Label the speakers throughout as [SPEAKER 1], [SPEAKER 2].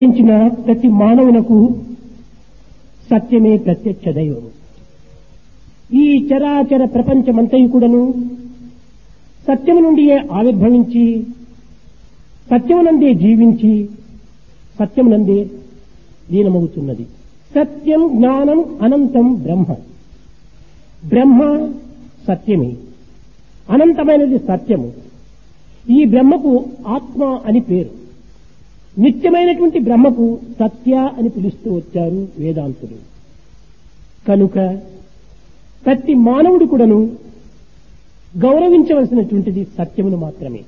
[SPEAKER 1] జన్మించిన ప్రతి మానవునకు సత్యమే ప్రత్యక్ష దైవము ఈ చరాచర ప్రపంచమంతయు కూడాను సత్యము నుండియే ఆవిర్భవించి సత్యమునందే జీవించి సత్యమునందే లీనమవుతున్నది సత్యం జ్ఞానం అనంతం బ్రహ్మ బ్రహ్మ సత్యమే అనంతమైనది సత్యము ఈ బ్రహ్మకు ఆత్మ అని పేరు నిత్యమైనటువంటి బ్రహ్మకు సత్య అని పిలుస్తూ వచ్చారు వేదాంతులు కనుక ప్రతి మానవుడు కూడాను గౌరవించవలసినటువంటిది సత్యమును మాత్రమే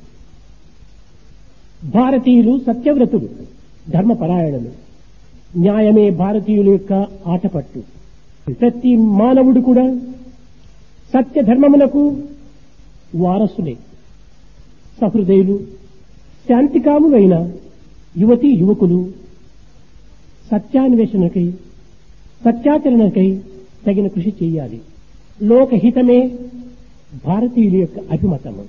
[SPEAKER 1] భారతీయులు సత్యవ్రతులు ధర్మపరాయణులు న్యాయమే భారతీయుల యొక్క ఆటపట్టు ప్రతి మానవుడు కూడా సత్య ధర్మములకు వారసులే సహృదయులు శాంతికాములైన యువతీ యువకులు సత్యాన్వేషణకై సత్యాచరణకై తగిన కృషి చేయాలి లోకహితమే భారతీయుల యొక్క అభిమతము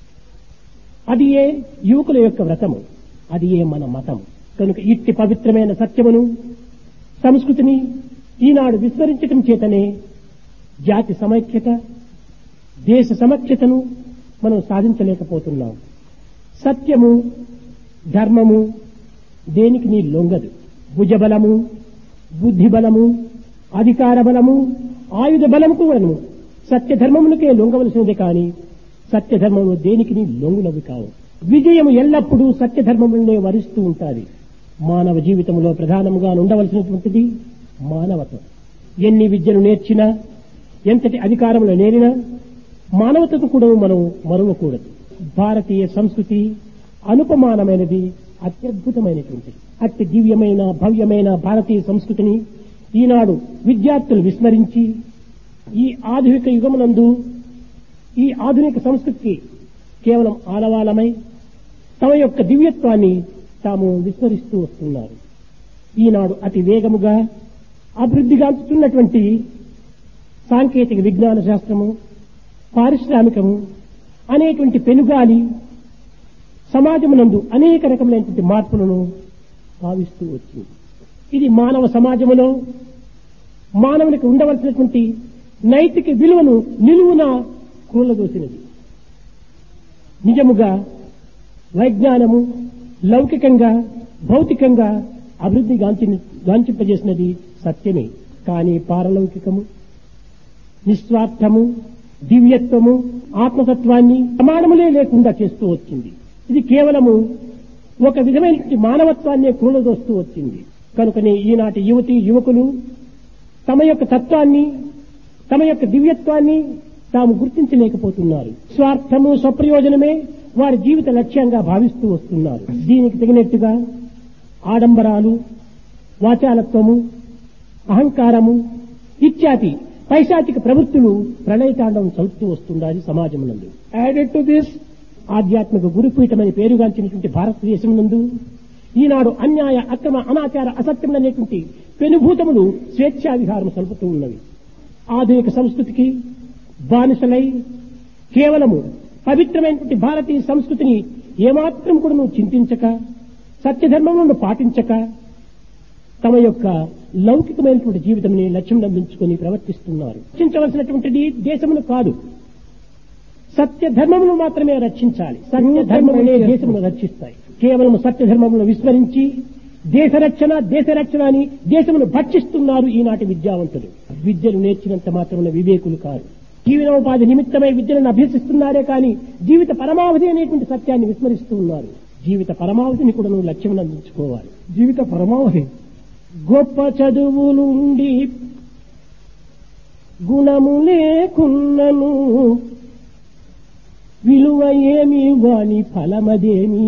[SPEAKER 1] అది ఏ యువకుల యొక్క వ్రతము అది ఏ మన మతము కనుక ఇట్టి పవిత్రమైన సత్యమును సంస్కృతిని ఈనాడు విస్మరించటం చేతనే జాతి సమైక్యత దేశ సమఖ్యతను మనం సాధించలేకపోతున్నాం సత్యము ధర్మము దేనికి నీ లొంగదు భుజబలము బుద్ధి బలము అధికార బలము ఆయుధ బలము కూడాను సత్య ధర్మములకే లొంగవలసినది కాని సత్య ధర్మము దేనికి నీ లొంగునవి కావు విజయము ఎల్లప్పుడూ సత్య ధర్మములనే వరిస్తూ ఉంటుంది మానవ జీవితంలో ప్రధానముగా ఉండవలసినటువంటిది మానవత్వం ఎన్ని విద్యను నేర్చినా ఎంతటి అధికారములు నేరినా మానవతను కూడా మనం మరువకూడదు భారతీయ సంస్కృతి అనుపమానమైనది అత్యద్భుతమైనటువంటిది అతి దివ్యమైన భవ్యమైన భారతీయ సంస్కృతిని ఈనాడు విద్యార్థులు విస్మరించి ఈ ఆధునిక యుగమునందు ఈ ఆధునిక సంస్కృతికి కేవలం ఆలవాలమై తమ యొక్క దివ్యత్వాన్ని తాము విస్మరిస్తూ వస్తున్నారు ఈనాడు అతి వేగముగా అభివృద్ధిగాంచుతున్నటువంటి సాంకేతిక విజ్ఞాన శాస్త్రము పారిశ్రామికము అనేటువంటి పెనుగాలి సమాజమునందు అనేక రకములైనటువంటి మార్పులను భావిస్తూ వచ్చింది ఇది మానవ సమాజములో మానవునికి ఉండవలసినటువంటి నైతిక విలువను నిలువున కూలదోసినది నిజముగా వైజ్ఞానము లౌకికంగా భౌతికంగా అభివృద్ధి గాంచి గాంచింపజేసినది సత్యమే కానీ పారలౌకికము నిస్వార్థము దివ్యత్వము ఆత్మతత్వాన్ని ప్రమాణములే లేకుండా చేస్తూ వచ్చింది ఇది కేవలము ఒక విధమైన మానవత్వాన్నే కూలదోస్తూ వచ్చింది కనుకనే ఈనాటి యువతి యువకులు తమ యొక్క తత్వాన్ని తమ యొక్క దివ్యత్వాన్ని తాము గుర్తించలేకపోతున్నారు స్వార్థము స్వప్రయోజనమే వారి జీవిత లక్ష్యంగా భావిస్తూ వస్తున్నారు దీనికి తగినట్టుగా ఆడంబరాలు వాచాలత్వము అహంకారము ఇత్యాది పైశాచిక ప్రవృత్తులు ప్రళయతాండవం చదువుతూ వస్తుండాలి సమాజమునందు యాడెడ్ టు దిస్ ఆధ్యాత్మిక గురుపీఠమని పేరుగాంచినటువంటి భారతదేశం నందు ఈనాడు అన్యాయ అక్రమ అనాచార అసత్యములనేటువంటి పెనుభూతములు స్వేచ్ఛా విహారం సలుపుతూ ఉన్నవి ఆధునిక సంస్కృతికి బానిసలై కేవలము పవిత్రమైనటువంటి భారతీయ సంస్కృతిని ఏమాత్రం కూడా నువ్వు చింతించక సత్యధర్మములను పాటించక తమ యొక్క లౌకికమైనటువంటి జీవితంని లక్ష్యం నందించుకొని ప్రవర్తిస్తున్నారు రక్షించవలసినటువంటిది దేశమును కాదు సత్య ధర్మమును మాత్రమే రక్షించాలి సత్య ధర్మములే దేశమును రక్షిస్తాయి కేవలం సత్య ధర్మమును విస్మరించి దేశ రక్షణ దేశ రక్షణ అని దేశమును భక్షిస్తున్నారు ఈనాటి విద్యావంతులు విద్యను నేర్చినంత మాత్రమున వివేకులు కారు జీవనోపాధి నిమిత్తమై విద్యలను అభ్యసిస్తున్నారే కానీ జీవిత పరమావధి అనేటువంటి సత్యాన్ని విస్మరిస్తూ ఉన్నారు జీవిత పరమావధిని కూడా నువ్వు లక్ష్యం అందించుకోవాలి
[SPEAKER 2] జీవిత పరమావధి
[SPEAKER 1] గొప్ప చదువులుండి గుణము లేకున్నను విలువ ఏమి వాని ఫలమదేమి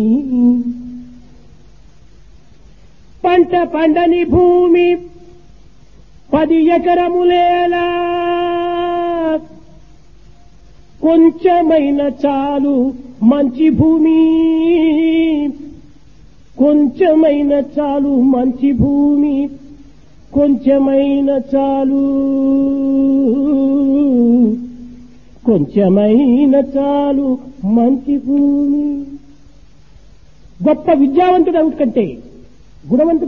[SPEAKER 1] పంట పండని భూమి పది ఎకరములేలా కొంచెమైన చాలు మంచి భూమి కొంచెమైన చాలు మంచి భూమి కొంచెమైన చాలు కొంచెమైన చాలు మంచి భూమి గొప్ప విద్యావంతుడు కంటే గుణవంతుడు